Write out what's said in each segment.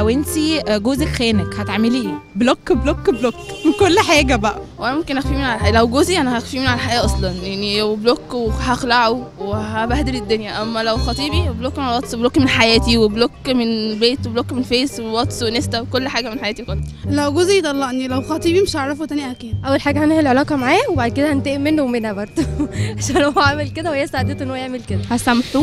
انتي جوزك خانك هتعملي ايه بلوك بلوك بلوك من كل حاجه بقى وانا ممكن اخفيه من على الحياه لو جوزي انا هخفيه من على الحياه اصلا يعني وبلوك وهخلعه وهبهدل الدنيا اما لو خطيبي بلوك من الواتس بلوك من حياتي وبلوك من البيت وبلوك من فيس وواتس وانستا وكل حاجه من حياتي كلها لو جوزي يطلقني لو خطيبي مش هعرفه تاني اكيد اول حاجه هنهي العلاقه معاه وبعد كده هنتقم منه ومنها برضه عشان هو عامل كده وهي ساعدته ان هو يعمل كده هسامحه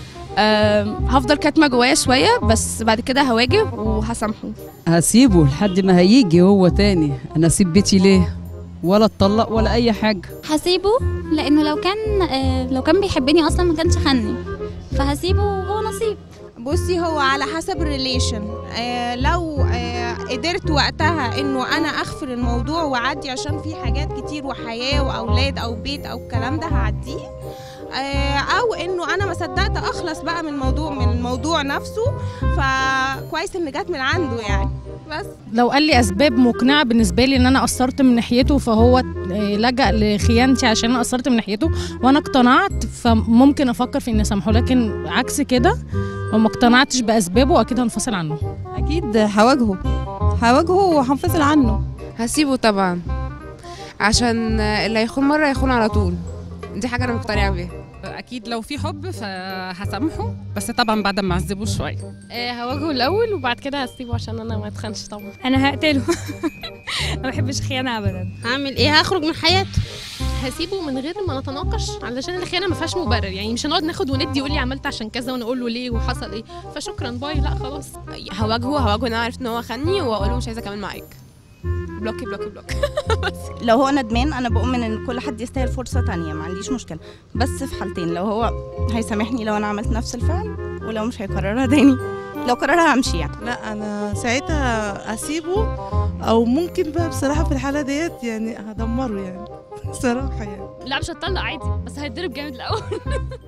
أم، هفضل كاتمه جوايا شويه بس بعد كده هواجب وهسامحه هسيبه لحد ما هيجي هو تاني انا اسيب بيتي ليه ولا اتطلق ولا اي حاجه هسيبه لانه لو كان آه، لو كان بيحبني اصلا ما كانش خني فهسيبه وهو نصيب بصي هو على حسب الريليشن آه لو آه قدرت وقتها انه انا اغفر الموضوع واعدي عشان في حاجات كتير وحياه واولاد او بيت او الكلام ده هعديه آه او انه انا ما صدقت اخلص بقى من الموضوع من الموضوع نفسه فكويس ان جت من عنده يعني بس لو قال لي اسباب مقنعه بالنسبه لي ان انا قصرت من ناحيته فهو آه، لجأ لخيانتي عشان انا قصرت من ناحيته وانا اقتنعت فممكن افكر في اني اسامحه لكن عكس كده لو ما اقتنعتش باسبابه اكيد هنفصل عنه اكيد هواجهه هواجهه وهنفصل عنه هسيبه طبعا عشان اللي هيخون مرة يخون على طول دي حاجة أنا مقتنعة بيها اكيد لو في حب فهسامحه بس طبعا بعد ما اعذبه شويه هواجهه الاول وبعد كده هسيبه عشان انا ما اتخنش طبعا انا هقتله ما بحبش خيانه ابدا هعمل ايه هخرج من حياته هسيبه من غير ما نتناقش علشان الخيانه ما فيهاش مبرر يعني مش هنقعد ناخد وندي يقول لي عملت عشان كذا وانا اقول له ليه وحصل ايه فشكرا باي لا خلاص هواجهه هواجهه إن أنا عرفت إن هو خني وأقول له مش عايزة أكمل معاك بلوك بلوك بلوك لو هو ندمان انا بؤمن ان كل حد يستاهل فرصه تانية ما عنديش مشكله بس في حالتين لو هو هيسامحني لو انا عملت نفس الفعل ولو مش هيكررها تاني لو كررها همشي يعني لا انا ساعتها اسيبه او ممكن بقى بصراحه في الحاله ديت يعني هدمره يعني صراحه يعني لا مش هتطلق عادي بس هيتضرب جامد الاول